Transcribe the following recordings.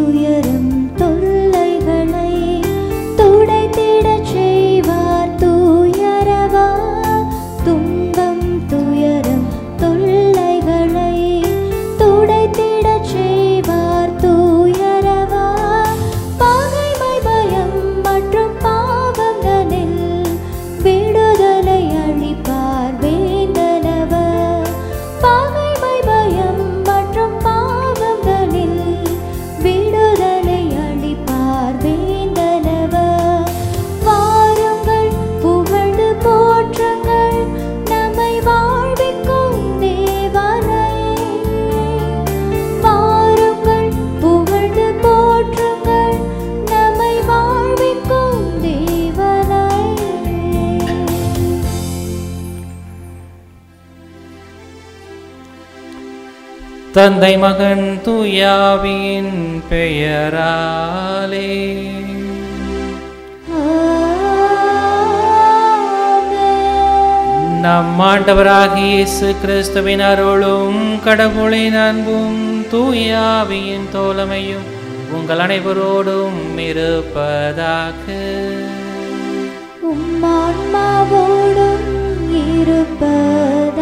துயரம் தொல்லைகளை துடைத்திடச் செய்வார் தூயரவா துன்பம் துயரம் தொல்லைகளை துடைத்திடச் செய்வார் தூயரவா பகைமை பயம் மற்றும் பாவங்களில் விடுதலை அளிப்பார் வேந்தனவர் பகைமை பயம் மற்றும் பாவங்களில் விடுதலை அளிப்பார் வேந்தனவர் வாருங்கள் புகழ்ந்து போற்றுங்கள் நம்மை வாழ்விக்கும் தேவனை வாருங்கள் புகழ்ந்து போற்றுங்கள் நம்மை வாழ்விக்கும் தேவனை தந்தை மகன் தூயாவின் பெயராலே ஆமென். நம் ஆண்டவராகிய இயேசு கிறிஸ்துவின் அருளும் கடவுளின் அன்பும் தூயாவியின் தோழமையும் உங்கள் அனைவரோடும் இருப்பதாக உம் ஆன்மாவோடும் இருப்பதாக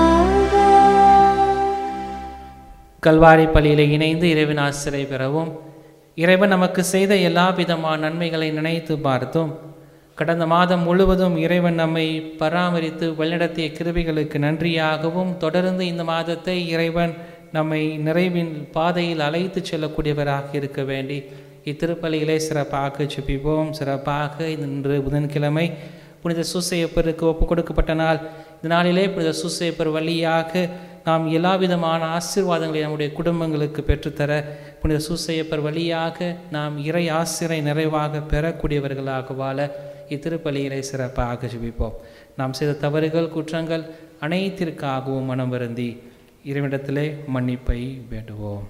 கல்வாரி பள்ளியில் இணைந்து இறைவன் ஆசிரியை பெறவும் இறைவன் நமக்கு செய்த எல்லா விதமான நன்மைகளை நினைத்து பார்த்தோம் கடந்த மாதம் முழுவதும் இறைவன் நம்மை பராமரித்து வழிநடத்திய கிருபைகளுக்கு நன்றியாகவும் தொடர்ந்து இந்த மாதத்தை இறைவன் நம்மை நிறைவின் பாதையில் அழைத்து செல்லக்கூடியவராக இருக்க வேண்டி இத்திருப்பலியிலே சிறப்பாக சுபிப்போம் சிறப்பாக இன்று புதன்கிழமை புனித சூசையப்பருக்கு ஒப்பு கொடுக்கப்பட்ட நாள் இந்த நாளிலே புனித சூசையப்பர் வழியாக நாம் எல்லா விதமான ஆசீர்வாதங்களை நம்முடைய குடும்பங்களுக்கு பெற்றுத்தர புனித சூசையப்பர் வழியாக நாம் இறை ஆசிரை நிறைவாக பெறக்கூடியவர்களாக வாழ இத்திருப்பலியிலே சிறப்பாக ஜெபிப்போம் நாம் செய்த தவறுகள் குற்றங்கள் அனைத்திற்காகவும் மனம் வருந்தி இறைவனிடத்திலே மன்னிப்பை வேண்டுவோம்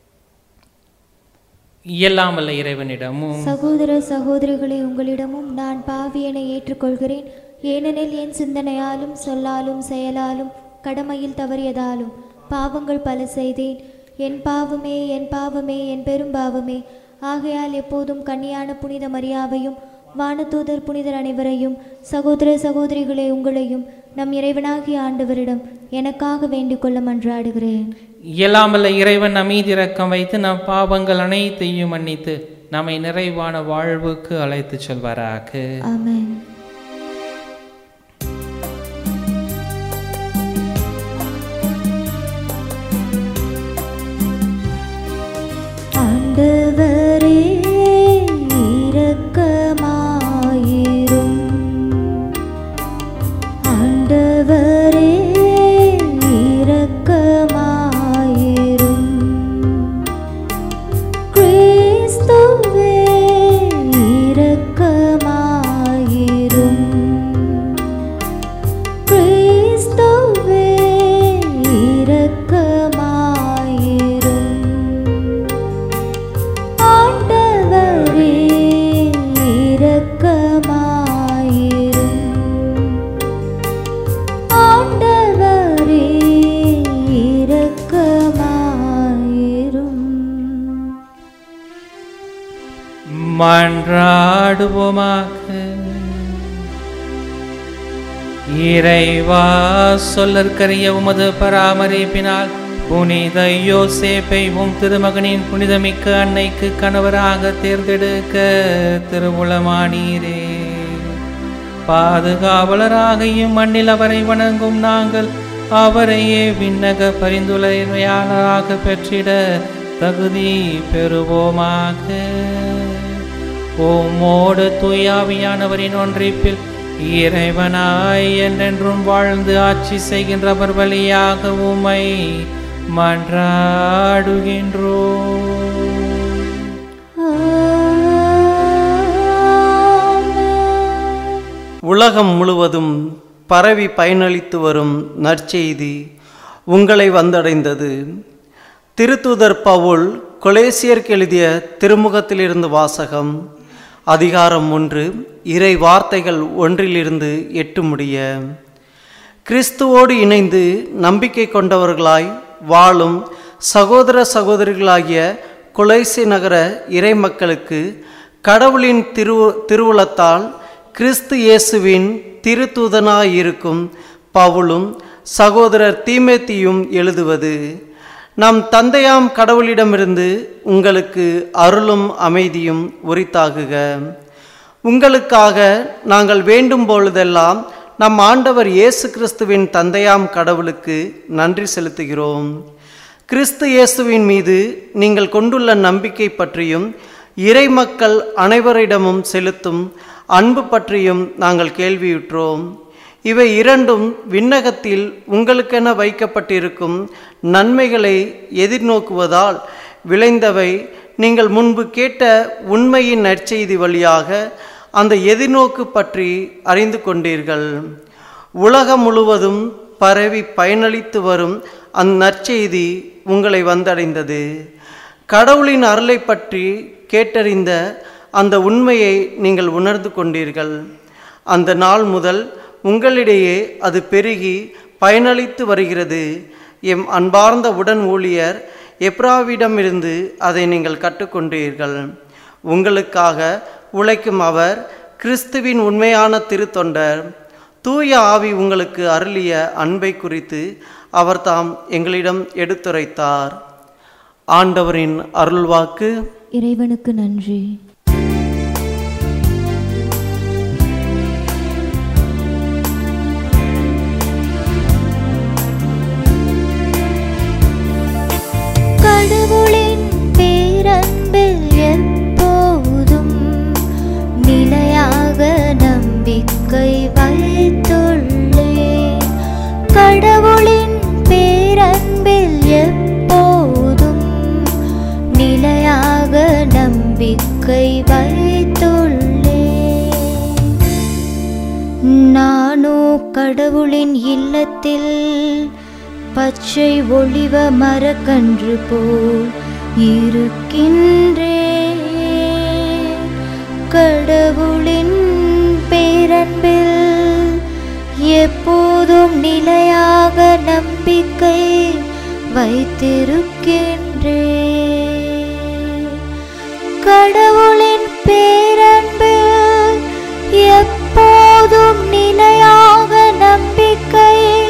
இயலாம் வல்ல இறைவனிடமும் சகோதர சகோதரிகளே உங்களிடமும் நான் பாவியனை ஏற்றுக்கொள்கிறேன் ஏனெனில் என் சிந்தனையாலும் சொல்லாலும் செயலாலும் கடமையில் தவறியதாலும் பாவங்கள் பல செய்தேன் என் பாவமே என் பாவமே என் பெரும் பாவமே ஆகையால் எப்போதும் கன்னியான புனித மரியாவையும் வானதூதர் புனிதர் அனைவரையும் சகோதர சகோதரிகளே உங்களையும் நம் இறைவனாகிய ஆண்டவரிடம் எனக்காக வேண்டிக் கொள்ள மன்றாடுகிறேன் இயலாமல்ல இறைவன் நம்மீது இரக்கம் வைத்து நம் பாவங்கள் அனைத்தையும் மன்னித்து நம்மை நிறைவான வாழ்வுக்கு அழைத்துச் செல்வாராக ஆமென் ஆண்டவரே இரக்கமாயிரும் ஆண்டவரே இரக்கமாயிரும் கிறிஸ்துவே இரக்கமாயிரும் கிறிஸ்துவே இரக்கமாயிரும் ஆண்டவரே இரக்கமாயிரும் ஆண்டவரே இரக்கமாயிரும் மன்றாடுவோமாக இறைவா சொல்லற்கரிய உமது பராமரிப்பினால் புனித யோசேப்பை உம் திருமகனின் புனிதமிக்க அன்னைக்கு கணவராக தேர்ந்தெடுக்க திருவுளமானீரே பாதுகாவலராக இம்மண்ணில் அவரை வணங்கும் நாங்கள் அவரையே விண்ணக பரிந்துரையாளராக பெற்றிட தகுதி பெறுவோமாக ஓமோடு தூயாவியானவரின் ஒன்றிப்பில் இறைவனாய் என்றென்றும் வாழ்ந்து ஆட்சி செய்கின்றவர் வழியாக உமை மன்றாடுகின்றோம் ஆமென். உலகம் முழுவதும் பரவி பயனளித்து வரும் நற்செய்தி உங்களை வந்தடைந்தது திருத்துதர் பவுல் கொலேசியருக்கு எழுதிய திருமுகத்திலிருந்து வாசகம் அதிகாரம் ஒன்று இறை வார்த்தைகள் ஒன்றிலிருந்து எட்டு முடிய கிறிஸ்துவோடு இணைந்து நம்பிக்கை கொண்டவர்களாய் வாழும் சகோதர சகோதரிகளாகிய கொலைசி நகர இறை மக்களுக்கு கடவுளின் திரு திருவுளத்தால் கிறிஸ்து இயேசுவின் திருத்தூதனாயிருக்கும் பவுலும் சகோதரர் தீமேத்தியும் எழுதுவது நம் தந்தையாம் கடவுளிடமிருந்து உங்களுக்கு அருளும் அமைதியும் உரித்தாகுக உங்களுக்காக நாங்கள் வேண்டும் பொழுதெல்லாம் நம் ஆண்டவர் இயேசு கிறிஸ்துவின் தந்தையாம் கடவுளுக்கு நன்றி செலுத்துகிறோம் கிறிஸ்து இயேசுவின் மீது நீங்கள் கொண்டுள்ள நம்பிக்கை பற்றியும் இறை மக்கள் அனைவரிடமும் செலுத்தும் அன்பு பற்றியும் நாங்கள் கேள்வியுற்றோம் இவை இரண்டும் விண்ணகத்தில் உங்களுக்கென வைக்கப்பட்டிருக்கும் நன்மைகளை எதிர்நோக்குவதால் விளைந்தவை நீங்கள் முன்பு கேட்ட உண்மையின் நற்செய்தி வழியாக அந்த எதிர்நோக்கு பற்றி அறிந்து கொண்டீர்கள் உலகம் முழுவதும் பரவி பயனளித்து வரும் அந்த நற்செய்தி உங்களை வந்தடைந்தது கடவுளின் அருளை பற்றி கேட்டறிந்த அந்த உண்மையை நீங்கள் உணர்ந்து கொண்டீர்கள் அந்த நாள் முதல் உங்களிடையே அது பெருகி பயனளித்து வருகிறது எம் அன்பார்ந்த உடன் ஊழியர் எப்ராவிடமிருந்து அதை நீங்கள் கற்றுக்கொண்டீர்கள் உங்களுக்காக உழைக்கும் அவர் கிறிஸ்துவின் உண்மையான திருத்தொண்டர் தூய ஆவி உங்களுக்கு அருளிய அன்பை குறித்து அவர் தாம் எங்களிடம் எடுத்துரைத்தார் ஆண்டவரின் அருள்வாக்கு இறைவனுக்கு நன்றி கடவுளின் பேரன்பில் எப்போதும் நிலையாக நம்பிக்கை வைத்துள்ளேன் கடவுளின் பேரன்பில் எப்போதும் நிலையாக நம்பிக்கை வைத்துள்ளேன் நானோ கடவுளின் இல்லத்தில் பச்சை ஒளிவ மரக்கன்று போல் இருக்கின்றேன் கடவுளின் பேரன்பில் எப்போதும் நிலையாக நம்பிக்கை வைத்திருக்கின்றேன் கடவுளின் பேரன்பில் எப்போதும் நிலையாக நம்பிக்கை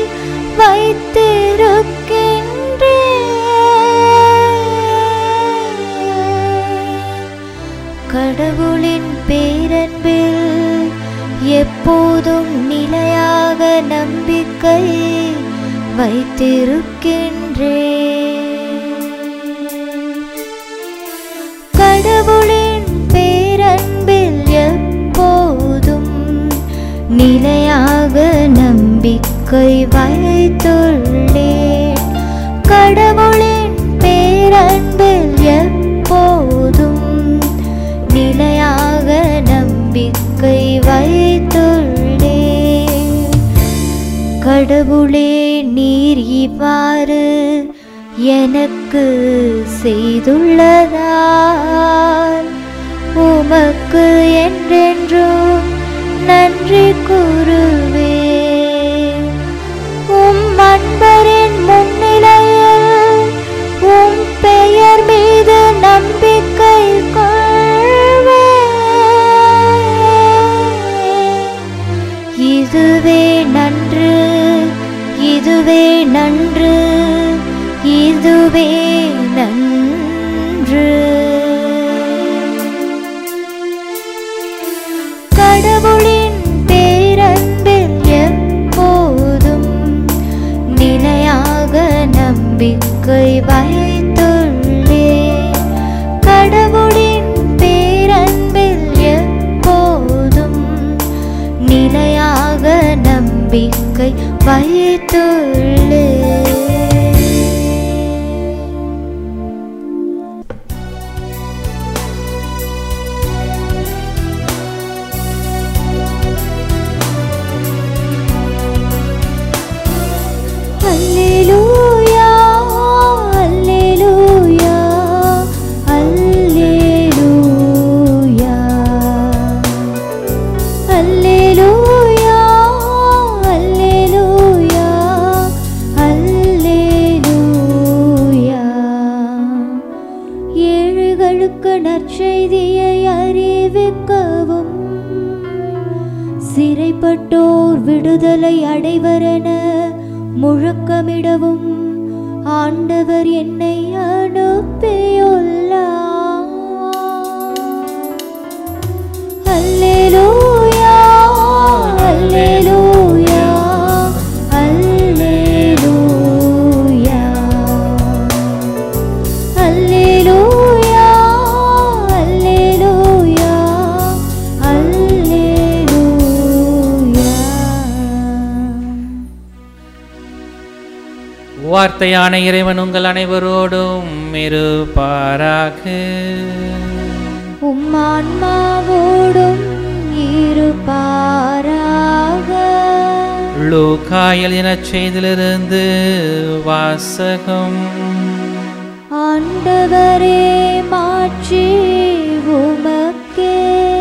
வைத்திருக்கின்றேன் கடவுளின் பேரன்பில் எப்போதும் நிலையாக நம்பிக்கை வைத்திருக்கின்றேன் கடவுளின் பேரன்பில் எப்போதும் நிலையாக நம்பிக்கை வைத்துள்ளேன் கடவுளின் பேரன்பில் எப்போதும் நிலையாக நம்பிக்கை வைத்துள்ளேன் கடவுளே நீர் இவ்வாறு எனக்கு செய்துள்ளதால் உமக்கு என்றென்றும் நன்றி கூறுவேன் உம் அன்பரின் முன்னிலையில் உம் பெயர் மீது நம்பிக்கை கொள்வேன் இதுவே நன்று இதுவே நன்று இதுவே நன்று கடவுளின் பேரன்பில் எப்போதும் நிலையாக நம்பிக்கை வைத்துள்ளேன் கடவுளின் பேரன்பில் எப்போதும் நிலையாக நம்பிக்கை வைத்துள்ளேன் அல்லேலூயா அல்லேலூயா அல்லேலூயா அல்லேலூயா அல்லேலூயா பாடுபட்டோர் விடுதலை அடைவரென முழக்கமிடவும் ஆண்டவர் என்னை அனுப்பியுள்ளார் அல்லேலூயா அல்லேலூயா அல்லேலூயா அல்லேலூயா அல்லேலூயா அல்லேலூயா வார்த்தையான இறைவன் உங்கள் அனைவரோடும் இருப்பாராக உம் ஆன்மாவோடும் இருப்பாராக லூக்கா எழுதின செய்திலிருந்து வாசகம் ஆண்டவரே மாட்சி உமக்கே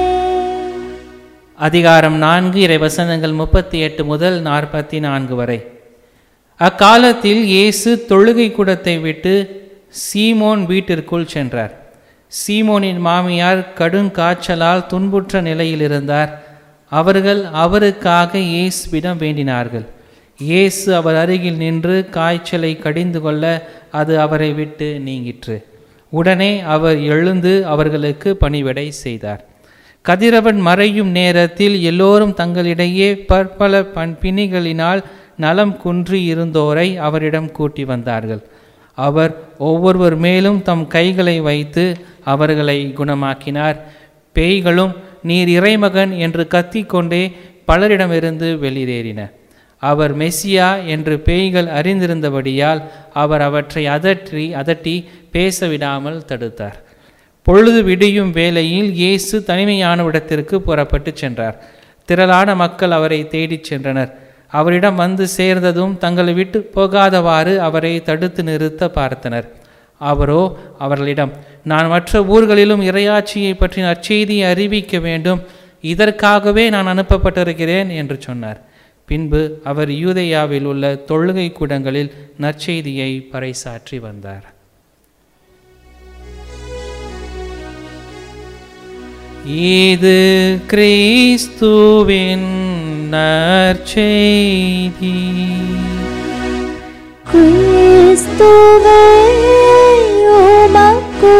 அதிகாரம் நான்கு இறைவசனங்கள் முப்பத்தி எட்டு முதல் நாற்பத்தி நான்கு வரை அக்காலத்தில் இயேசு தொழுகை கூடத்தை விட்டு சீமோன் வீட்டிற்குள் சென்றார் சீமோனின் மாமியார் கடுங்காய்ச்சலால் துன்புற்ற நிலையில் இருந்தார் அவர்கள் அவருக்காக இயேசுவிடம் வேண்டினார்கள் இயேசு அவர் அருகில் நின்று காய்ச்சலை கடிந்து கொள்ள அது அவரை விட்டு நீங்கிற்று உடனே அவர் எழுந்து அவர்களுக்கு பணிவிடை செய்தார் கதிரவன் மறையும் நேரத்தில் எல்லோரும் தங்களிடையே பற்பல பண் பிணிகளினால் நலம் குன்றி இருந்தோரை அவரிடம் கூட்டி வந்தார்கள் அவர் ஒவ்வொருவர் மேலும் தம் கைகளை வைத்து அவர்களை குணமாக்கினார் பேய்களும் நீர் இறைமகன் என்று கத்திக்கொண்டே பலரிடமிருந்து வெளியேறின அவர் மெஸ்ஸியா என்று பேய்கள் அறிந்திருந்தபடியால் அவர் அவற்றை அதற்றி அதட்டி பேச விடாமல் தடுத்தார் பொழுது விடியும் வேளையில் இயேசு தனிமையான இடத்திற்கு புறப்பட்டு சென்றார் திரளான மக்கள் அவரை தேடிச் சென்றனர் அவரிடம் வந்து சேர்ந்ததும் தங்களை விட்டு போகாதவாறு அவரை தடுத்து நிறுத்த பார்த்தனர் அவரோ அவர்களிடம் நான் மற்ற ஊர்களிலும் இறையாட்சியை பற்றி நற்செய்தியை அறிவிக்க வேண்டும் இதற்காகவே நான் அனுப்பப்பட்டிருக்கிறேன் என்று சொன்னார் பின்பு அவர் யூதேயாவில் உள்ள தொழுகை கூடங்களில் நற்செய்தியை பறைசாற்றி வந்தார் இது கிறிஸ்துவின் நற்செய்தி கிறிஸ்துவே உமக்கு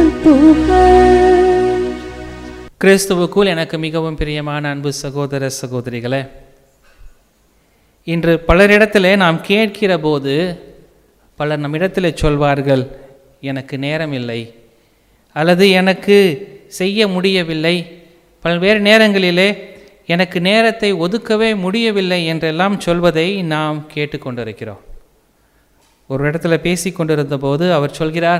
புகழ் கிறிஸ்துவுக்குள் எனக்கு மிகவும் பிரியமான அன்பு சகோதர சகோதரிகளே இன்று பலரிடத்திலே நாம் கேட்கிற போது பலர் நம்மிடத்தில் சொல்வார்கள் எனக்கு நேரம் இல்லை அல்லது எனக்கு செய்ய முடியவில்லை பல்வேறு நேரங்களிலே எனக்கு நேரத்தை ஒதுக்கவே முடியவில்லை என்றெல்லாம் சொல்வதை நாம் கேட்டுக்கொண்டிருக்கிறோம் ஒரு இடத்துல பேசி கொண்டிருந்த போது அவர் சொல்கிறார்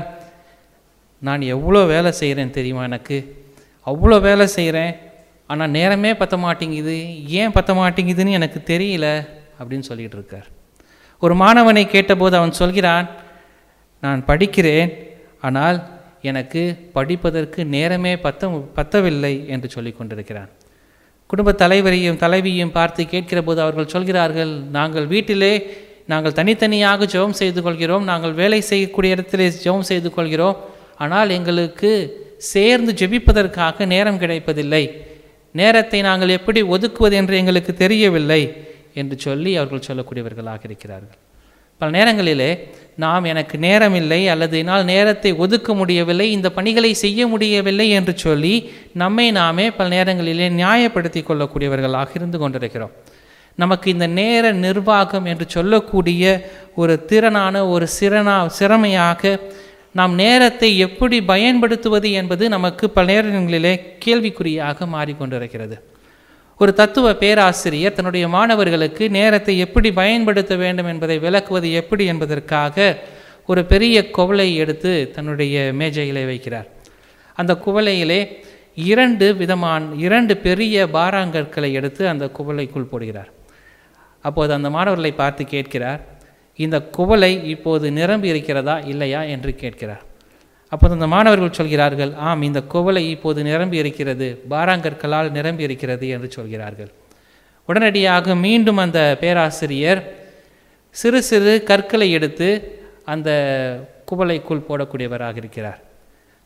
நான் எவ்வளோ வேலை செய்கிறேன் தெரியுமா எனக்கு அவ்வளோ வேலை செய்கிறேன் ஆனால் நேரமே பத்த மாட்டேங்குது ஏன் பத்த மாட்டேங்குதுன்னு எனக்கு தெரியல அப்படின்னு சொல்லிட்டு இருக்கார் ஒரு மாணவனை கேட்டபோது அவன் சொல்கிறான் நான் படிக்கிறேன் ஆனால் எனக்கு படிப்பதற்கு நேரமே பத்த பத்தவில்லை என்று சொல்லி கொண்டிருக்கிறான் குடும்ப தலைவரையும் தலைவியையும் பார்த்து கேட்கிற போது அவர்கள் சொல்கிறார்கள் நாங்கள் வீட்டிலே நாங்கள் தனித்தனியாக ஜெபம் செய்து கொள்கிறோம் நாங்கள் வேலை செய்யக்கூடிய இடத்திலே ஜெபம் செய்து கொள்கிறோம் ஆனால் எங்களுக்கு சேர்ந்து ஜெபிப்பதற்காக நேரம் கிடைப்பதில்லை நேரத்தை நாங்கள் எப்படி ஒதுக்குவது என்று எங்களுக்கு தெரியவில்லை என்று சொல்லி அவர்கள் சொல்லக்கூடியவர்களாக இருக்கிறார்கள் பல நேரங்களிலே நாம் எனக்கு நேரம் இல்லை அல்லது என்னால் நேரத்தை ஒதுக்க முடியவில்லை இந்த பணிகளை செய்ய முடியவில்லை என்று சொல்லி நம்மை நாமே பல நேரங்களிலே நியாயப்படுத்தி கொள்ளக்கூடியவர்களாக இருந்து கொண்டிருக்கிறோம் நமக்கு இந்த நேர நிர்வாகம் என்று சொல்லக்கூடிய ஒரு திறனான ஒரு சிறனா சிறமையாக நாம் நேரத்தை எப்படி பயன்படுத்துவது என்பது நமக்கு பல நேரங்களிலே கேள்விக்குறியாக மாறிக்கொண்டிருக்கிறது ஒரு தத்துவ பேராசிரியர் தன்னுடைய மாணவர்களுக்கு நேரத்தை எப்படி பயன்படுத்த வேண்டும் என்பதை விளக்குவது எப்படி என்பதற்காக ஒரு பெரிய குவளை எடுத்து தன்னுடைய மேஜையிலே வைக்கிறார் அந்த குவளையிலே இரண்டு விதமான இரண்டு பெரிய பாராங்கற்களை எடுத்து அந்த குவளைக்குள் போடுகிறார் அப்போது அந்த மாணவர்களை பார்த்து கேட்கிறார் இந்த குவளை இப்போது நிரம்பி இருக்கிறதா இல்லையா என்று கேட்கிறார் அப்போது அந்த மாணவர்கள் சொல்கிறார்கள் ஆம் இந்த குவளை இப்போது நிரம்பி இருக்கிறது பாராங்கற்களால் நிரம்பி இருக்கிறது என்று சொல்கிறார்கள் உடனடியாக மீண்டும் அந்த பேராசிரியர் சிறு சிறு கற்களை எடுத்து அந்த குவளைக்குள் போடக்கூடியவராக இருக்கிறார்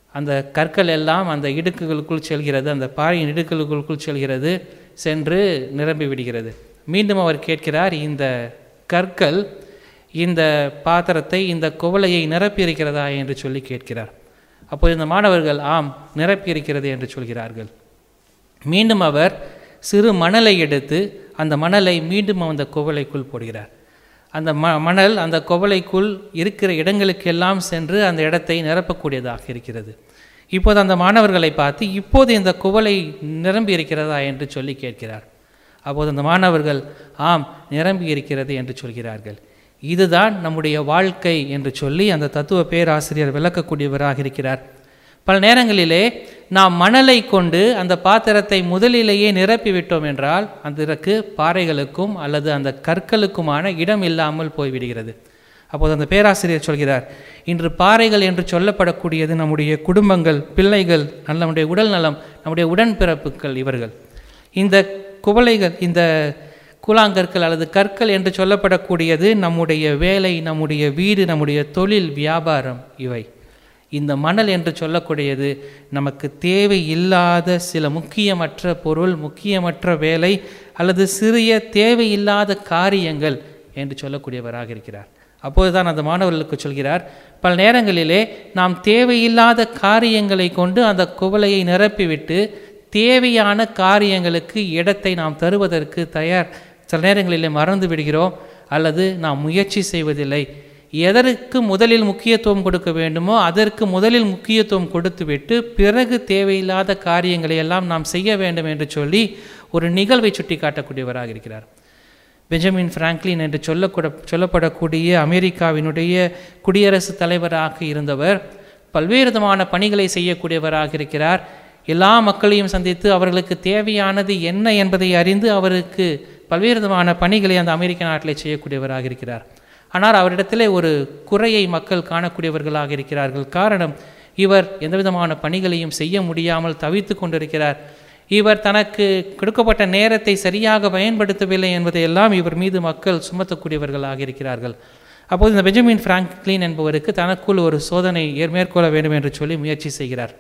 அந்த கற்கள் எல்லாம் அந்த இடுக்குகளுக்குள் செல்கிறது அந்த பாறையின் இடுக்குகளுக்குள் செல்கிறது சென்று நிரம்பி விடுகிறது மீண்டும் அவர் கேட்கிறார் இந்த கற்கள் இந்த பாத்திரத்தை இந்த குவளையை நிரப்பி இருக்கிறதா என்று சொல்லி கேட்கிறார் அப்போது இந்த மாணவர்கள் ஆம் நிரப்பி இருக்கிறது என்று சொல்கிறார்கள் மீண்டும் அவர் சிறு மணலை எடுத்து அந்த மணலை மீண்டும் அந்த குவளைக்குள் போடுகிறார் அந்த ம மணல் அந்த குவளைக்குள் இருக்கிற இடங்களுக்கெல்லாம் சென்று அந்த இடத்தை நிரப்பக்கூடியதாக இருக்கிறது இப்போது அந்த மாணவர்களை பார்த்து இப்போது இந்த குவளை நிரம்பி இருக்கிறதா என்று சொல்லி கேட்கிறார் அப்போது அந்த மாணவர்கள் ஆம் நிரம்பி இருக்கிறது என்று சொல்கிறார்கள் இதுதான் நம்முடைய வாழ்க்கை என்று சொல்லி அந்த தத்துவ பேராசிரியர் விளக்கக்கூடியவராக இருக்கிறார் பல நேரங்களிலே நாம் மணலை கொண்டு அந்த பாத்திரத்தை முதலிலேயே நிரப்பி விட்டோம் என்றால் அதற்கு பாறைகளுக்கும் அல்லது அந்த கற்களுக்குமான இடம் இல்லாமல் போய்விடுகிறது அப்போது அந்த பேராசிரியர் சொல்கிறார் இன்று பாறைகள் என்று சொல்லப்படக்கூடியது நம்முடைய குடும்பங்கள் பிள்ளைகள் நல்ல நம்முடைய உடல் நலம் நம்முடைய உடன்பிறப்புகள் இவர்கள் இந்த குவளைகள் இந்த கூழாங்கற்கள் அல்லது கற்கள் என்று சொல்லப்படக்கூடியது நம்முடைய வேலை நம்முடைய வீடு நம்முடைய தொழில் வியாபாரம் இவை இந்த மணல் என்று சொல்லக்கூடியது நமக்கு தேவையில்லாத சில முக்கியமற்ற பொருள் முக்கியமற்ற வேலை அல்லது சிறிய தேவையில்லாத காரியங்கள் என்று சொல்லக்கூடியவராக இருக்கிறார் அப்போதுதான் அந்த மாணவர்களுக்கு சொல்கிறார் பல நேரங்களிலே நாம் தேவையில்லாத காரியங்களை கொண்டு அந்த குவளையை நிரப்பிவிட்டு தேவையான காரியங்களுக்கு இடத்தை நாம் தருவதற்கு தயார் சில நேரங்களிலே மறந்து விடுகிறோம் அல்லது நாம் முயற்சி செய்வதில்லை எதற்கு முதலில் முக்கியத்துவம் கொடுக்க வேண்டுமோ அதற்கு முதலில் முக்கியத்துவம் கொடுத்துவிட்டு பிறகு தேவையில்லாத காரியங்களை எல்லாம் நாம் செய்ய வேண்டும் என்று சொல்லி ஒரு நிகழ்வை சுட்டி காட்டக்கூடியவராக இருக்கிறார் பெஞ்சமின் பிராங்க்லின் என்று சொல்லக்கூட சொல்லப்படக்கூடிய அமெரிக்காவினுடைய குடியரசுத் தலைவராக இருந்தவர் பல்வேறு விதமான பணிகளை செய்யக்கூடியவராக இருக்கிறார் எல்லா மக்களையும் சந்தித்து அவர்களுக்கு தேவையானது என்ன என்பதை அறிந்து அவருக்கு பல்வேறு விதமான பணிகளை அந்த அமெரிக்க நாட்டில் செய்யக்கூடியவராக இருக்கிறார் ஆனால் அவரிடத்திலே ஒரு குறையை மக்கள் காணக்கூடியவர்களாக இருக்கிறார்கள் காரணம் இவர் எந்த விதமான பணிகளையும் செய்ய முடியாமல் தவித்து கொண்டிருக்கிறார் இவர் தனக்கு கொடுக்கப்பட்ட நேரத்தை சரியாக பயன்படுத்தவில்லை என்பதையெல்லாம் இவர் மீது மக்கள் சுமத்தக்கூடியவர்களாக இருக்கிறார்கள் அப்போது இந்த பெஞ்சமின் பிராங்க்லின் என்பவருக்கு தனக்குள் ஒரு சோதனை ஏற் மேற்கொள்ள வேண்டும் என்று சொல்லி முயற்சி செய்கிறார்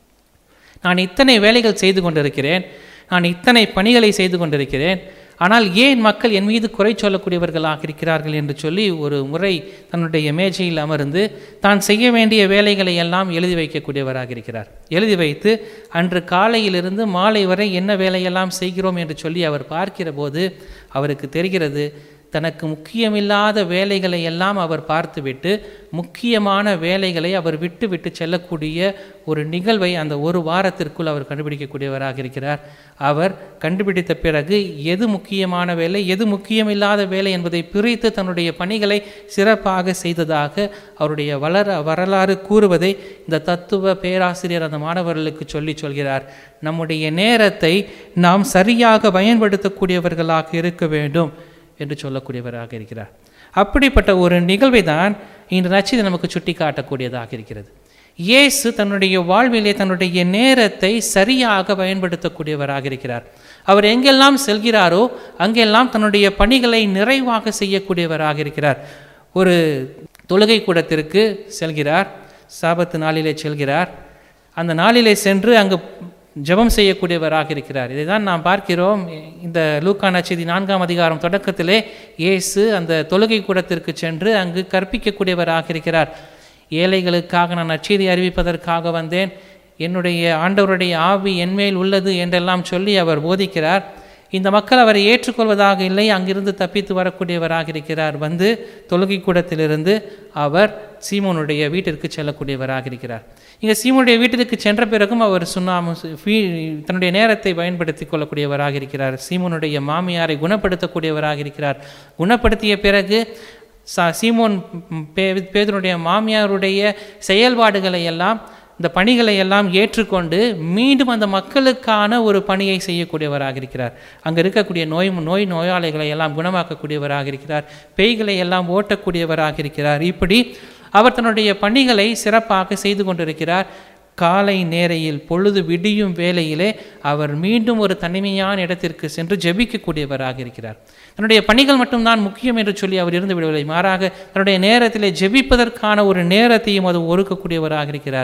நான் இத்தனை வேலைகள் செய்து கொண்டிருக்கிறேன் நான் இத்தனை பணிகளை செய்து கொண்டிருக்கிறேன் ஆனால் ஏன் மக்கள் என் மீது குறை சொல்லக்கூடியவர்களாக இருக்கிறார்கள் என்று சொல்லி ஒரு முறை தன்னுடைய மேஜையில் அமர்ந்து தான் செய்ய வேண்டிய வேலைகளை எல்லாம் எழுதி வைக்கக்கூடியவராக இருக்கிறார் எழுதி வைத்து அன்று காலையிலிருந்து மாலை வரை என்ன வேலையெல்லாம் செய்கிறோம் என்று சொல்லி அவர் பார்க்கிற போது அவருக்கு தெரிகிறது தனக்கு முக்கியமில்லாத வேலைகளை எல்லாம் அவர் பார்த்துவிட்டு முக்கியமான வேலைகளை அவர் விட்டு விட்டு செல்லக்கூடிய ஒரு நிகழ்வை அந்த ஒரு வாரத்திற்குள் அவர் கண்டுபிடிக்கக்கூடியவராக இருக்கிறார் அவர் கண்டுபிடித்த பிறகு எது முக்கியமான வேலை எது முக்கியமில்லாத வேலை என்பதை பிரித்து தன்னுடைய பணிகளை சிறப்பாக செய்ததாக அவருடைய வளர வரலாறு கூறுவதை இந்த தத்துவ பேராசிரியர் அந்த மாணவர்களுக்கு சொல்லி சொல்கிறார் நம்முடைய நேரத்தை நாம் சரியாக பயன்படுத்தக்கூடியவர்களாக இருக்க வேண்டும் என்று சொல்லக்கூடியவராக இருக்கிறார் அப்படிப்பட்ட ஒரு நிகழ்வை தான் இன்று நச்சிதை நமக்கு சுட்டி காட்டக்கூடியதாக இருக்கிறது இயேசு தன்னுடைய வாழ்விலே தன்னுடைய நேரத்தை சரியாக பயன்படுத்தக்கூடியவராக இருக்கிறார் அவர் எங்கெல்லாம் செல்கிறாரோ அங்கெல்லாம் தன்னுடைய பணிகளை நிறைவாக செய்யக்கூடியவராக இருக்கிறார் ஒரு தொழுகை கூடத்திற்கு செல்கிறார் சாபத்து நாளிலே செல்கிறார் அந்த நாளிலே சென்று அங்கு ஜெபம் செய்யக்கூடியவராக இருக்கிறார் இதை தான் நாம் பார்க்கிறோம் இந்த லூக்கா நச்செய்தி நான்காம் அதிகாரம் தொடக்கத்திலே இயேசு அந்த தொழுகை கூடத்திற்கு சென்று அங்கு கற்பிக்கக்கூடியவராக இருக்கிறார் ஏழைகளுக்காக நான் நச்செய்தி அறிவிப்பதற்காக வந்தேன் என்னுடைய ஆண்டவருடைய ஆவி என்மேல் உள்ளது என்றெல்லாம் சொல்லி அவர் போதிக்கிறார் இந்த மக்கள் அவரை ஏற்றுக்கொள்வதாக இல்லை அங்கிருந்து தப்பித்து வரக்கூடியவராக இருக்கிறார் வந்து தொழுகை கூடத்திலிருந்து அவர் சீமோனுடைய வீட்டிற்கு செல்லக்கூடியவராக இருக்கிறார் இங்கே சீமோனுடைய வீட்டிற்கு சென்ற பிறகும் அவர் சுண்ணாம தன்னுடைய நேரத்தை பயன்படுத்தி கொள்ளக்கூடியவராக இருக்கிறார் சீமோனுடைய மாமியாரை குணப்படுத்தக்கூடியவராக இருக்கிறார் குணப்படுத்திய பிறகு சா சீமோன் பே பேதனுடைய மாமியாருடைய செயல்பாடுகளை எல்லாம் இந்த பணிகளை எல்லாம் ஏற்றுக்கொண்டு மீண்டும் அந்த மக்களுக்கான ஒரு பணியை செய்யக்கூடியவராக இருக்கிறார் அங்கே இருக்கக்கூடிய நோய் நோய் நோயாளிகளை எல்லாம் குணமாக்கக்கூடியவராக இருக்கிறார் பேய்களை எல்லாம் ஓட்டக்கூடியவராக இருக்கிறார் இப்படி அவர் தன்னுடைய பணிகளை சிறப்பாக செய்து கொண்டிருக்கிறார் காலை நேரையில் பொழுது விடியும் வேளையிலே அவர் மீண்டும் ஒரு தனிமையான இடத்திற்கு சென்று ஜெபிக்கக்கூடியவராக இருக்கிறார் தன்னுடைய பணிகள் மட்டும்தான் முக்கியம் என்று சொல்லி அவர் இருந்து விடவில்லை மாறாக தன்னுடைய நேரத்திலே ஜெபிப்பதற்கான ஒரு நேரத்தையும் அது ஒதுக்கக்கூடியவராக இருக்கிறார்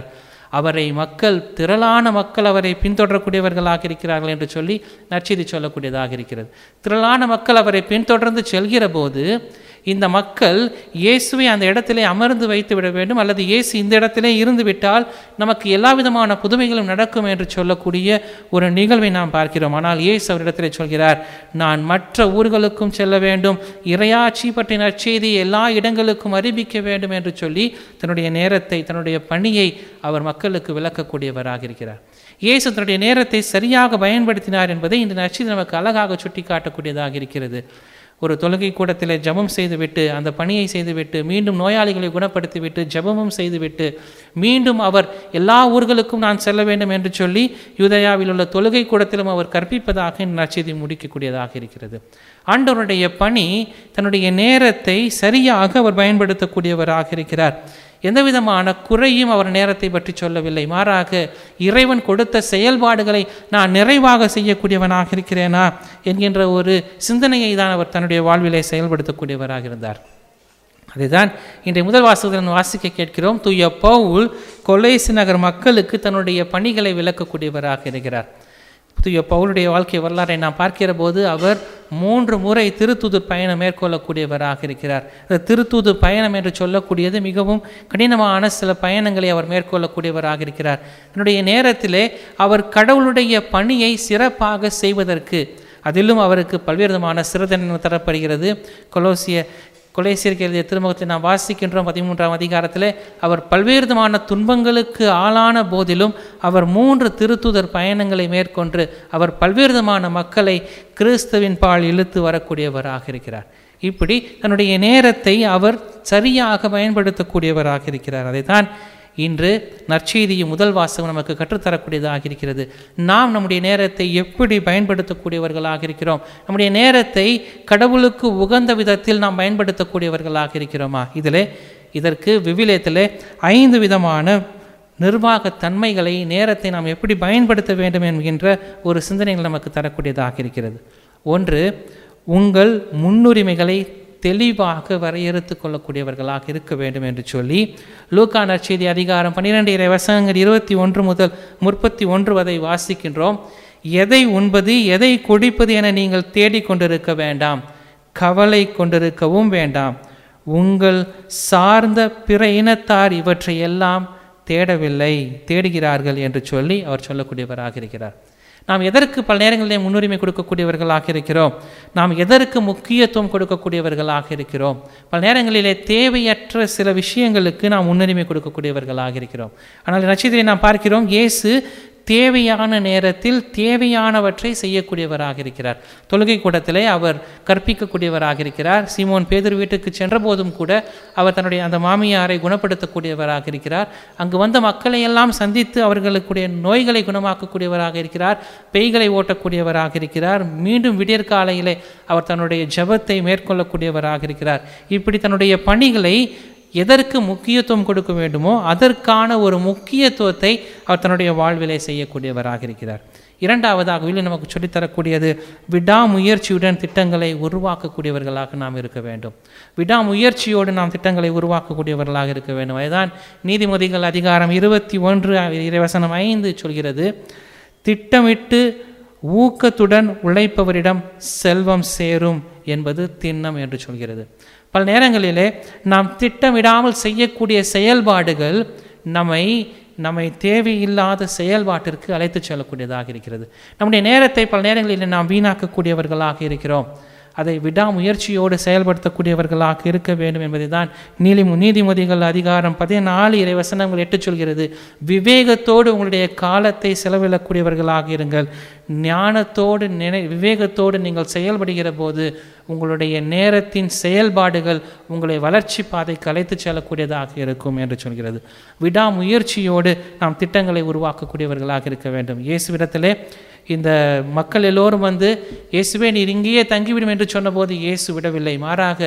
அவரை மக்கள் திரளான மக்கள் அவரை பின்தொடரக்கூடியவர்களாக இருக்கிறார்கள் என்று சொல்லி நற்செய்தி சொல்லக்கூடியதாக இருக்கிறது திரளான மக்கள் அவரை பின்தொடர்ந்து செல்கிற போது இந்த மக்கள் இயேசுவை அந்த இடத்திலே அமர்ந்து வைத்து விட வேண்டும் அல்லது இயேசு இந்த இடத்திலே இருந்து விட்டால் நமக்கு எல்லா விதமான புதுமைகளும் நடக்கும் என்று சொல்லக்கூடிய ஒரு நிகழ்வை நாம் பார்க்கிறோம் ஆனால் இயேசு அவரிடத்திலே சொல்கிறார் நான் மற்ற ஊர்களுக்கும் செல்ல வேண்டும் இறையாட்சி பற்றிய நற்செய்தி எல்லா இடங்களுக்கும் அறிவிக்க வேண்டும் என்று சொல்லி தன்னுடைய நேரத்தை தன்னுடைய பணியை அவர் மக்களுக்கு விளக்கக்கூடியவராக இருக்கிறார் இயேசு தன்னுடைய நேரத்தை சரியாக பயன்படுத்தினார் என்பதை இந்த நற்செய்தி நமக்கு அழகாக சுட்டி காட்டக்கூடியதாக இருக்கிறது ஒரு தொழுகை கூடத்தில் ஜெபம் செய்துவிட்டு அந்த பணியை செய்துவிட்டு மீண்டும் நோயாளிகளை குணப்படுத்திவிட்டு ஜெபமும் செய்துவிட்டு மீண்டும் அவர் எல்லா ஊர்களுக்கும் நான் செல்ல வேண்டும் என்று சொல்லி யூதயாவில் உள்ள தொழுகை கூடத்திலும் அவர் கற்பிப்பதாக இந்த நற்செய்தி முடிக்கக்கூடியதாக இருக்கிறது ஆண்டவருடைய பணி தன்னுடைய நேரத்தை சரியாக அவர் பயன்படுத்தக்கூடியவராக இருக்கிறார் எந்த விதமான குறையும் அவர் நேரத்தை பற்றி சொல்லவில்லை மாறாக இறைவன் கொடுத்த செயல்பாடுகளை நான் நிறைவாக செய்யக்கூடியவனாக இருக்கிறேனா என்கின்ற ஒரு சிந்தனையை தான் அவர் தன்னுடைய வாழ்விலே செயல்படுத்தக்கூடியவராக இருந்தார் அதுதான் இன்றைய முதல் வாசகத்தில் வாசிக்க கேட்கிறோம் தூய பவுல் கொலேசி நகர் மக்களுக்கு தன்னுடைய பணிகளை விளக்கக்கூடியவராக இருக்கிறார் தூய பவுலுடைய வாழ்க்கை வரலாறை நாம் பார்க்கிற போது அவர் மூன்று முறை திருத்தூதர் பயணம் மேற்கொள்ளக்கூடியவராக இருக்கிறார் இந்த திருத்தூதர் பயணம் என்று சொல்லக்கூடியது மிகவும் கடினமான சில பயணங்களை அவர் மேற்கொள்ளக்கூடியவராக இருக்கிறார் தன்னுடைய நேரத்திலே அவர் கடவுளுடைய பணியை சிறப்பாக செய்வதற்கு அதிலும் அவருக்கு பல்வேறு விதமான சிறுதண்டனை தரப்படுகிறது கொலோசிய கொலேசியருக்கு எழுதிய திருமுகத்தை நாம் வாசிக்கின்றோம் பதிமூன்றாம் அதிகாரத்தில் அவர் பல்வேறு விதமான துன்பங்களுக்கு ஆளான போதிலும் அவர் மூன்று திருத்துதர் பயணங்களை மேற்கொண்டு அவர் பல்வேறு விதமான மக்களை கிறிஸ்துவின் பால் இழுத்து வரக்கூடியவராக இருக்கிறார் இப்படி தன்னுடைய நேரத்தை அவர் சரியாக பயன்படுத்தக்கூடியவராக இருக்கிறார் அதைத்தான் இன்று நற்செய்தியும் முதல் வாசகம் நமக்கு கற்றுத்தரக்கூடியதாக இருக்கிறது நாம் நம்முடைய நேரத்தை எப்படி பயன்படுத்தக்கூடியவர்களாக இருக்கிறோம் நம்முடைய நேரத்தை கடவுளுக்கு உகந்த விதத்தில் நாம் பயன்படுத்தக்கூடியவர்களாக இருக்கிறோமா இதில் இதற்கு விவிலியத்தில் ஐந்து விதமான நிர்வாக தன்மைகளை நேரத்தை நாம் எப்படி பயன்படுத்த வேண்டும் என்கின்ற ஒரு சிந்தனைகள் நமக்கு தரக்கூடியதாக இருக்கிறது ஒன்று உங்கள் முன்னுரிமைகளை தெளிவாக வரையறுத்து கொள்ளக்கூடியவர்களாக இருக்க வேண்டும் என்று சொல்லி லூக்கா நற்செய்தி அதிகாரம் பன்னிரெண்டு இறை வசனங்கள் இருபத்தி ஒன்று முதல் முப்பத்தி ஒன்று வரை வாசிக்கின்றோம் எதை உண்பது எதை குடிப்பது என நீங்கள் தேடிக்கொண்டிருக்க வேண்டாம் கவலை கொண்டிருக்கவும் வேண்டாம் உங்கள் சார்ந்த பிற இனத்தார் இவற்றை எல்லாம் தேடவில்லை தேடுகிறார்கள் என்று சொல்லி அவர் சொல்லக்கூடியவராக இருக்கிறார் நாம் எதற்கு பல நேரங்களிலே முன்னுரிமை கொடுக்கக்கூடியவர்களாக இருக்கிறோம் நாம் எதற்கு முக்கியத்துவம் கொடுக்கக்கூடியவர்களாக இருக்கிறோம் பல நேரங்களிலே தேவையற்ற சில விஷயங்களுக்கு நாம் முன்னுரிமை கொடுக்கக்கூடியவர்களாக இருக்கிறோம் ஆனால் நட்சத்திரை நாம் பார்க்கிறோம் இயேசு தேவையான நேரத்தில் தேவையானவற்றை செய்யக்கூடியவராக இருக்கிறார் தொழுகை கூடத்திலே அவர் கற்பிக்கக்கூடியவராக இருக்கிறார் சீமோன் பேதர் வீட்டுக்கு சென்ற போதும் கூட அவர் தன்னுடைய அந்த மாமியாரை குணப்படுத்தக்கூடியவராக இருக்கிறார் அங்கு வந்த மக்களை எல்லாம் சந்தித்து அவர்களுக்குடைய நோய்களை குணமாக்கக்கூடியவராக இருக்கிறார் பேய்களை ஓட்டக்கூடியவராக இருக்கிறார் மீண்டும் விடியற்காலையிலே அவர் தன்னுடைய ஜபத்தை மேற்கொள்ளக்கூடியவராக இருக்கிறார் இப்படி தன்னுடைய பணிகளை எதற்கு முக்கியத்துவம் கொடுக்க வேண்டுமோ அதற்கான ஒரு முக்கியத்துவத்தை அவர் தன்னுடைய வாழ்விலே செய்யக்கூடியவராக இருக்கிறார் இரண்டாவதாக வில்லு நமக்கு சொல்லித்தரக்கூடியது விடாமுயற்சியுடன் திட்டங்களை உருவாக்கக்கூடியவர்களாக நாம் இருக்க வேண்டும் விடாமுயற்சியோடு நாம் திட்டங்களை உருவாக்கக்கூடியவர்களாக இருக்க வேண்டும் அதுதான் நீதிமதிகள் அதிகாரம் இருபத்தி ஒன்று இறைவசனம் ஐந்து சொல்கிறது திட்டமிட்டு ஊக்கத்துடன் உழைப்பவரிடம் செல்வம் சேரும் என்பது திண்ணம் என்று சொல்கிறது பல நேரங்களிலே நாம் திட்டமிடாமல் செய்யக்கூடிய செயல்பாடுகள் நம்மை நம்மை தேவையில்லாத செயல்பாட்டிற்கு அழைத்து செல்லக்கூடியதாக இருக்கிறது நம்முடைய நேரத்தை பல நேரங்களில் நாம் வீணாக்கக்கூடியவர்களாக இருக்கிறோம் அதை விடாமுயற்சியோடு செயல்படுத்தக்கூடியவர்களாக இருக்க வேண்டும் என்பதை தான் நீதி நீதிமதிகள் அதிகாரம் பதினாலு இறைவசனங்கள் எட்டு சொல்கிறது விவேகத்தோடு உங்களுடைய காலத்தை செலவிடக்கூடியவர்களாக இருங்கள் ஞானத்தோடு நினை விவேகத்தோடு நீங்கள் செயல்படுகிற போது உங்களுடைய நேரத்தின் செயல்பாடுகள் உங்களை வளர்ச்சி பாதைக்கு அழைத்து செல்லக்கூடியதாக இருக்கும் என்று சொல்கிறது விடாமுயற்சியோடு நாம் திட்டங்களை உருவாக்கக்கூடியவர்களாக இருக்க வேண்டும் இயேசுவிடத்திலே இந்த மக்கள் எல்லோரும் வந்து இயேசுவே நீர் இங்கேயே தங்கிவிடும் என்று சொன்னபோது இயேசு விடவில்லை மாறாக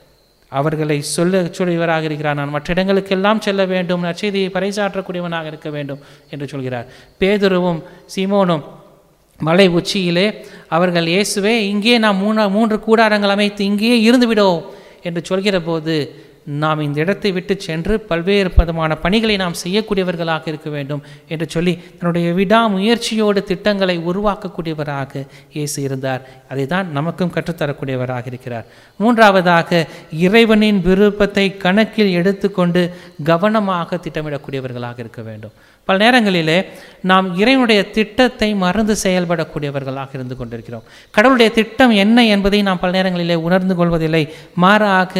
அவர்களை சொல்ல சொல்லியவராக இருக்கிறார் நான் மற்ற இடங்களுக்கெல்லாம் செல்ல வேண்டும் நற்செய்தியை பறைசாற்றக்கூடியவனாக இருக்க வேண்டும் என்று சொல்கிறார் பேதுருவும் சீமோனும் மலை உச்சியிலே அவர்கள் இயேசுவே இங்கே நாம் மூணு மூன்று கூடாரங்கள் அமைத்து இங்கேயே இருந்து விடோம் என்று சொல்கிற போது நாம் இந்த இடத்தை விட்டு சென்று பல்வேறு விதமான பணிகளை நாம் செய்யக்கூடியவர்களாக இருக்க வேண்டும் என்று சொல்லி தன்னுடைய விடாமுயற்சியோடு திட்டங்களை உருவாக்கக்கூடியவராக இயேசு இருந்தார் அதை தான் நமக்கும் கற்றுத்தரக்கூடியவராக இருக்கிறார் மூன்றாவதாக இறைவனின் விருப்பத்தை கணக்கில் எடுத்துக்கொண்டு கவனமாக திட்டமிடக்கூடியவர்களாக இருக்க வேண்டும் பல நேரங்களிலே நாம் இறைவனுடைய திட்டத்தை மறந்து செயல்படக்கூடியவர்களாக இருந்து கொண்டிருக்கிறோம் கடவுளுடைய திட்டம் என்ன என்பதை நாம் பல நேரங்களிலே உணர்ந்து கொள்வதில்லை மாறாக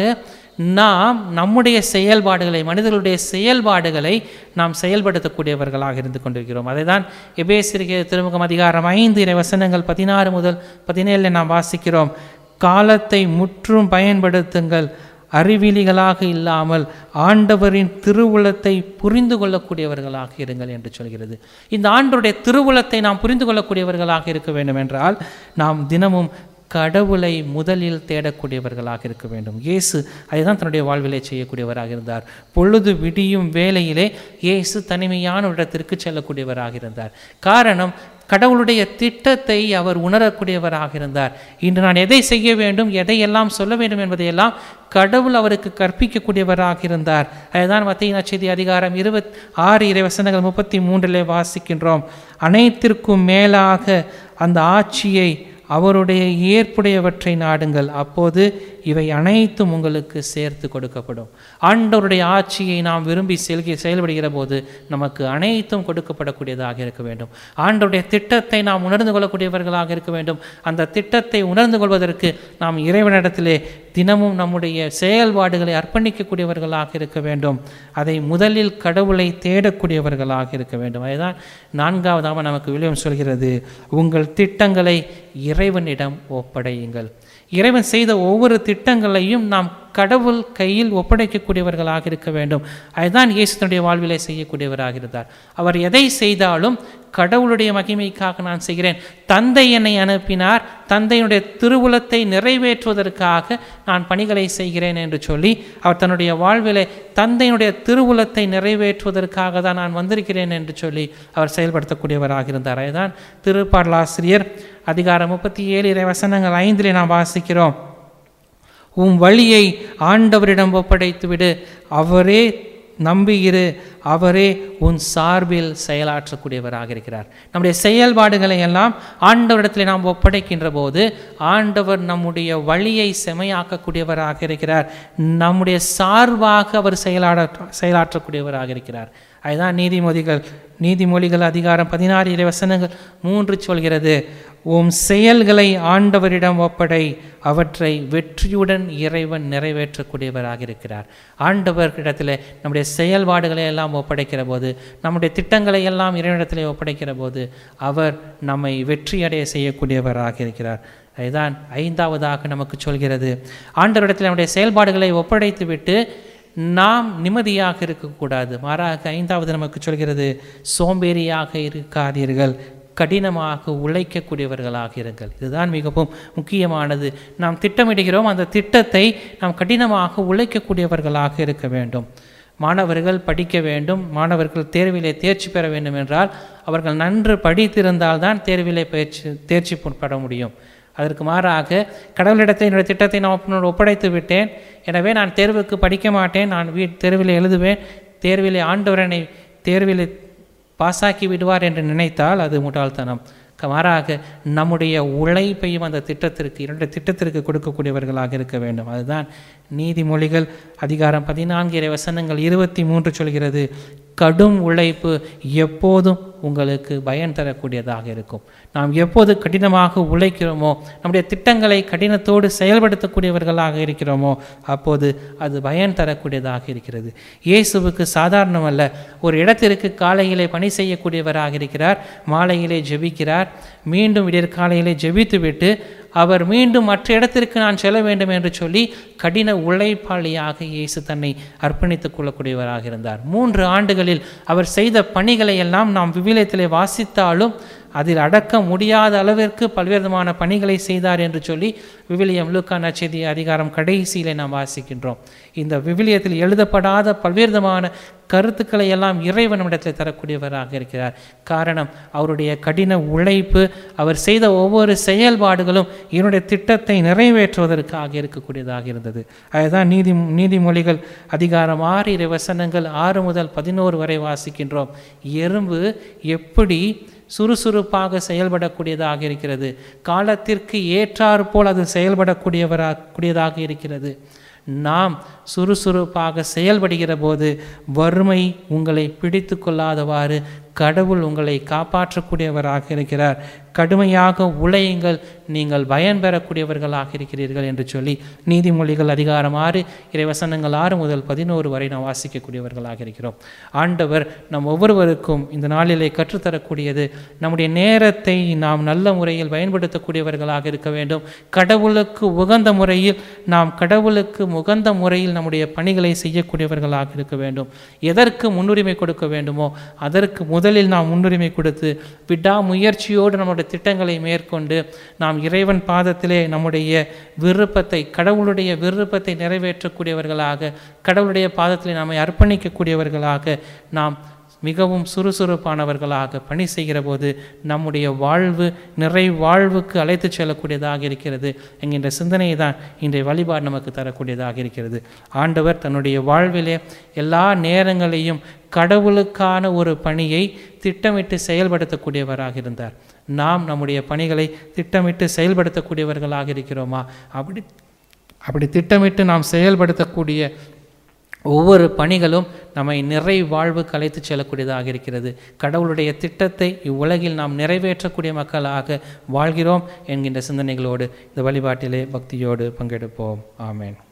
நாம் நம்முடைய செயல்பாடுகளை மனிதர்களுடைய செயல்பாடுகளை நாம் செயல்படுத்தக்கூடியவர்களாக இருந்து கொண்டிருக்கிறோம் அதை தான் எபேசிரிக திருமுகம் அதிகாரம் ஐந்து இறை வசனங்கள் பதினாறு முதல் பதினேழில் நாம் வாசிக்கிறோம் காலத்தை முற்றும் பயன்படுத்துங்கள் அறிவிலிகளாக இல்லாமல் ஆண்டவரின் திருவுளத்தை புரிந்து கொள்ளக்கூடியவர்களாக இருங்கள் என்று சொல்கிறது இந்த ஆண்டவருடைய திருவுளத்தை நாம் புரிந்து கொள்ளக்கூடியவர்களாக இருக்க வேண்டும் என்றால் நாம் தினமும் கடவுளை முதலில் தேடக்கூடியவர்களாக இருக்க வேண்டும் இயேசு அதுதான் தன்னுடைய வாழ்விலே செய்யக்கூடியவராக இருந்தார் பொழுது விடியும் வேளையிலே இயேசு தனிமையான ஒரு இடத்திற்கு செல்லக்கூடியவராக இருந்தார் காரணம் கடவுளுடைய திட்டத்தை அவர் உணரக்கூடியவராக இருந்தார் இன்று நான் எதை செய்ய வேண்டும் எதையெல்லாம் சொல்ல வேண்டும் என்பதையெல்லாம் கடவுள் அவருக்கு கற்பிக்கக்கூடியவராக இருந்தார் அதுதான் மத்திய நச்செய்தி அதிகாரம் இருபத் ஆறு இறைவசனங்கள் முப்பத்தி மூன்றிலே வாசிக்கின்றோம் அனைத்திற்கும் மேலாக அந்த ஆட்சியை அவருடைய ஏற்புடையவற்றை நாடுங்கள் அப்போது இவை அனைத்தும் உங்களுக்கு சேர்த்து கொடுக்கப்படும் ஆண்டவருடைய ஆட்சியை நாம் விரும்பி செல்கி செயல்படுகிற போது நமக்கு அனைத்தும் கொடுக்கப்படக்கூடியதாக இருக்க வேண்டும் ஆண்டவருடைய திட்டத்தை நாம் உணர்ந்து கொள்ளக்கூடியவர்களாக இருக்க வேண்டும் அந்த திட்டத்தை உணர்ந்து கொள்வதற்கு நாம் இறைவனிடத்திலே தினமும் நம்முடைய செயல்பாடுகளை அர்ப்பணிக்கக்கூடியவர்களாக இருக்க வேண்டும் அதை முதலில் கடவுளை தேடக்கூடியவர்களாக இருக்க வேண்டும் அதுதான் நான்காவதாக நமக்கு விலியம் சொல்கிறது உங்கள் திட்டங்களை இறைவனிடம் ஒப்படையுங்கள் இறைவன் செய்த ஒவ்வொரு திட்டங்களையும் நாம் கடவுள் கையில் ஒப்படைக்கக்கூடியவர்களாக இருக்க வேண்டும் அதுதான் இயேசு தன்னுடைய வாழ்விலே செய்யக்கூடியவராக இருந்தார் அவர் எதை செய்தாலும் கடவுளுடைய மகிமைக்காக நான் செய்கிறேன் தந்தை என்னை அனுப்பினார் தந்தையினுடைய திருவுளத்தை நிறைவேற்றுவதற்காக நான் பணிகளை செய்கிறேன் என்று சொல்லி அவர் தன்னுடைய வாழ்விலே தந்தையினுடைய திருவுளத்தை நிறைவேற்றுவதற்காக தான் நான் வந்திருக்கிறேன் என்று சொல்லி அவர் செயல்படுத்தக்கூடியவராக இருந்தார் அதுதான் திருப்பாடலாசிரியர் அதிகாரம் முப்பத்தி ஏழு இறை வசனங்கள் ஐந்திலே நாம் வாசிக்கிறோம் உன் வழியை ஆண்டவரிடம் ஒப்படைத்துவிடு அவரே நம்பியிரு அவரே உன் சார்பில் செயலாற்றக்கூடியவராக இருக்கிறார் நம்முடைய செயல்பாடுகளை எல்லாம் ஆண்டவரிடத்தில் நாம் ஒப்படைக்கின்ற போது ஆண்டவர் நம்முடைய வழியை செமையாக்கக்கூடியவராக இருக்கிறார் நம்முடைய சார்பாக அவர் செயலாட செயலாற்றக்கூடியவராக இருக்கிறார் அதுதான் நீதிமொழிகள் நீதிமொழிகள் அதிகாரம் பதினாறு இறை வசனங்கள் மூன்று சொல்கிறது உம் செயல்களை ஆண்டவரிடம் ஒப்படை அவற்றை வெற்றியுடன் இறைவன் நிறைவேற்றக்கூடியவராக இருக்கிறார் ஆண்டவரிடத்தில் நம்முடைய செயல்பாடுகளை எல்லாம் ஒப்படைக்கிற போது நம்முடைய திட்டங்களை எல்லாம் இறைவனிடத்திலே ஒப்படைக்கிற போது அவர் நம்மை வெற்றியடைய செய்யக்கூடியவராக இருக்கிறார் அதுதான் ஐந்தாவதாக நமக்கு சொல்கிறது ஆண்டவரிடத்தில் நம்முடைய செயல்பாடுகளை ஒப்படைத்து விட்டு நாம் நிம்மதியாக இருக்கக்கூடாது மாறாக ஐந்தாவது நமக்கு சொல்கிறது சோம்பேறியாக இருக்காதீர்கள் கடினமாக உழைக்கக்கூடியவர்களாக இருங்கள் இதுதான் மிகவும் முக்கியமானது நாம் திட்டமிடுகிறோம் அந்த திட்டத்தை நாம் கடினமாக உழைக்கக்கூடியவர்களாக இருக்க வேண்டும் மாணவர்கள் படிக்க வேண்டும் மாணவர்கள் தேர்விலே தேர்ச்சி பெற வேண்டும் என்றால் அவர்கள் நன்று படித்திருந்தால்தான் தேர்விலே பயிற்சி தேர்ச்சி பெற முடியும் அதற்கு மாறாக கடவுளிடத்தை என்னுடைய திட்டத்தை நான் ஒப்படைத்து விட்டேன் எனவே நான் தேர்வுக்கு படிக்க மாட்டேன் நான் வீ தேர்வில் எழுதுவேன் தேர்விலே ஆண்டவரனை தேர்வில் பாஸாக்கி விடுவார் என்று நினைத்தால் அது முட்டாள்தனம் மாறாக நம்முடைய உழைப்பையும் அந்த திட்டத்திற்கு இரண்டு திட்டத்திற்கு கொடுக்கக்கூடியவர்களாக இருக்க வேண்டும் அதுதான் நீதிமொழிகள் அதிகாரம் பதினான்கு இறை வசனங்கள் இருபத்தி மூன்று சொல்கிறது கடும் உழைப்பு எப்போதும் உங்களுக்கு பயன் தரக்கூடியதாக இருக்கும் நாம் எப்போது கடினமாக உழைக்கிறோமோ நம்முடைய திட்டங்களை கடினத்தோடு செயல்படுத்தக்கூடியவர்களாக இருக்கிறோமோ அப்போது அது பயன் தரக்கூடியதாக இருக்கிறது இயேசுவுக்கு சாதாரணமல்ல ஒரு இடத்திற்கு காலையிலே பணி செய்யக்கூடியவராக இருக்கிறார் மாலையிலே ஜெபிக்கிறார் மீண்டும் விடியற்காலையிலே ஜெபித்துவிட்டு அவர் மீண்டும் மற்ற இடத்திற்கு நான் செல்ல வேண்டும் என்று சொல்லி கடின உழைப்பாளியாக இயேசு தன்னை அர்ப்பணித்துக் கொள்ளக்கூடியவராக இருந்தார் மூன்று ஆண்டுகளில் அவர் செய்த பணிகளை எல்லாம் நாம் விவிலியத்திலே வாசித்தாலும் அதில் அடக்க முடியாத அளவிற்கு பல்வேறு விதமான பணிகளை செய்தார் என்று சொல்லி விவிலியம் லூக்கா நச்செய்தி அதிகாரம் கடைசியிலே நாம் வாசிக்கின்றோம் இந்த விவிலியத்தில் எழுதப்படாத பல்வேறு விதமான கருத்துக்களை எல்லாம் இறைவனிடத்தில் தரக்கூடியவராக இருக்கிறார் காரணம் அவருடைய கடின உழைப்பு அவர் செய்த ஒவ்வொரு செயல்பாடுகளும் என்னுடைய திட்டத்தை நிறைவேற்றுவதற்காக இருக்கக்கூடியதாக இருந்தது அதுதான் நீதி நீதிமொழிகள் அதிகாரம் ஆறு இறை வசனங்கள் ஆறு முதல் பதினோரு வரை வாசிக்கின்றோம் எறும்பு எப்படி சுறுசுறுப்பாக செயல்படக்கூடியதாக இருக்கிறது காலத்திற்கு ஏற்றாற்போல் அது செயல்படக்கூடியவரா கூடியதாக இருக்கிறது நாம் சுறுசுறுப்பாக செயல்படுகிற போது வறுமை உங்களை பிடித்து கொள்ளாதவாறு கடவுள் உங்களை காப்பாற்றக்கூடியவராக இருக்கிறார் கடுமையாக உழையுங்கள் நீங்கள் பயன் பெறக்கூடியவர்களாக இருக்கிறீர்கள் என்று சொல்லி நீதிமொழிகள் அதிகாரம் ஆறு இறைவசனங்கள் ஆறு முதல் பதினோரு வரை நாம் வாசிக்கக்கூடியவர்களாக இருக்கிறோம் ஆண்டவர் நம் ஒவ்வொருவருக்கும் இந்த நாளிலே கற்றுத்தரக்கூடியது நம்முடைய நேரத்தை நாம் நல்ல முறையில் பயன்படுத்தக்கூடியவர்களாக இருக்க வேண்டும் கடவுளுக்கு உகந்த முறையில் நாம் கடவுளுக்கு உகந்த முறையில் நம்முடைய பணிகளை செய்யக்கூடியவர்களாக இருக்க வேண்டும் எதற்கு முன்னுரிமை கொடுக்க வேண்டுமோ அதற்கு முதலில் நாம் முன்னுரிமை கொடுத்து விடாமுயற்சியோடு நம்முடைய திட்டங்களை மேற்கொண்டு நாம் இறைவன் பாதத்திலே நம்முடைய விருப்பத்தை கடவுளுடைய விருப்பத்தை நிறைவேற்றக்கூடியவர்களாக கடவுளுடைய பாதத்திலே நம்மை அர்ப்பணிக்கக்கூடியவர்களாக நாம் மிகவும் சுறுசுறுப்பானவர்களாக பணி செய்கிற போது நம்முடைய வாழ்வு நிறை வாழ்வுக்கு அழைத்துச் செல்லக்கூடியதாக இருக்கிறது என்கின்ற சிந்தனையை தான் இன்றைய வழிபாடு நமக்கு தரக்கூடியதாக இருக்கிறது ஆண்டவர் தன்னுடைய வாழ்விலே எல்லா நேரங்களையும் கடவுளுக்கான ஒரு பணியை திட்டமிட்டு செயல்படுத்தக்கூடியவராக இருந்தார் நாம் நம்முடைய பணிகளை திட்டமிட்டு செயல்படுத்தக்கூடியவர்களாக இருக்கிறோமா அப்படி அப்படி திட்டமிட்டு நாம் செயல்படுத்தக்கூடிய ஒவ்வொரு பணிகளும் நம்மை நிறை வாழ்வுக்கு அழைத்து செல்லக்கூடியதாக இருக்கிறது கடவுளுடைய திட்டத்தை இவ்வுலகில் நாம் நிறைவேற்றக்கூடிய மக்களாக வாழ்கிறோம் என்கின்ற சிந்தனைகளோடு இந்த வழிபாட்டிலே பக்தியோடு பங்கெடுப்போம் ஆமேன்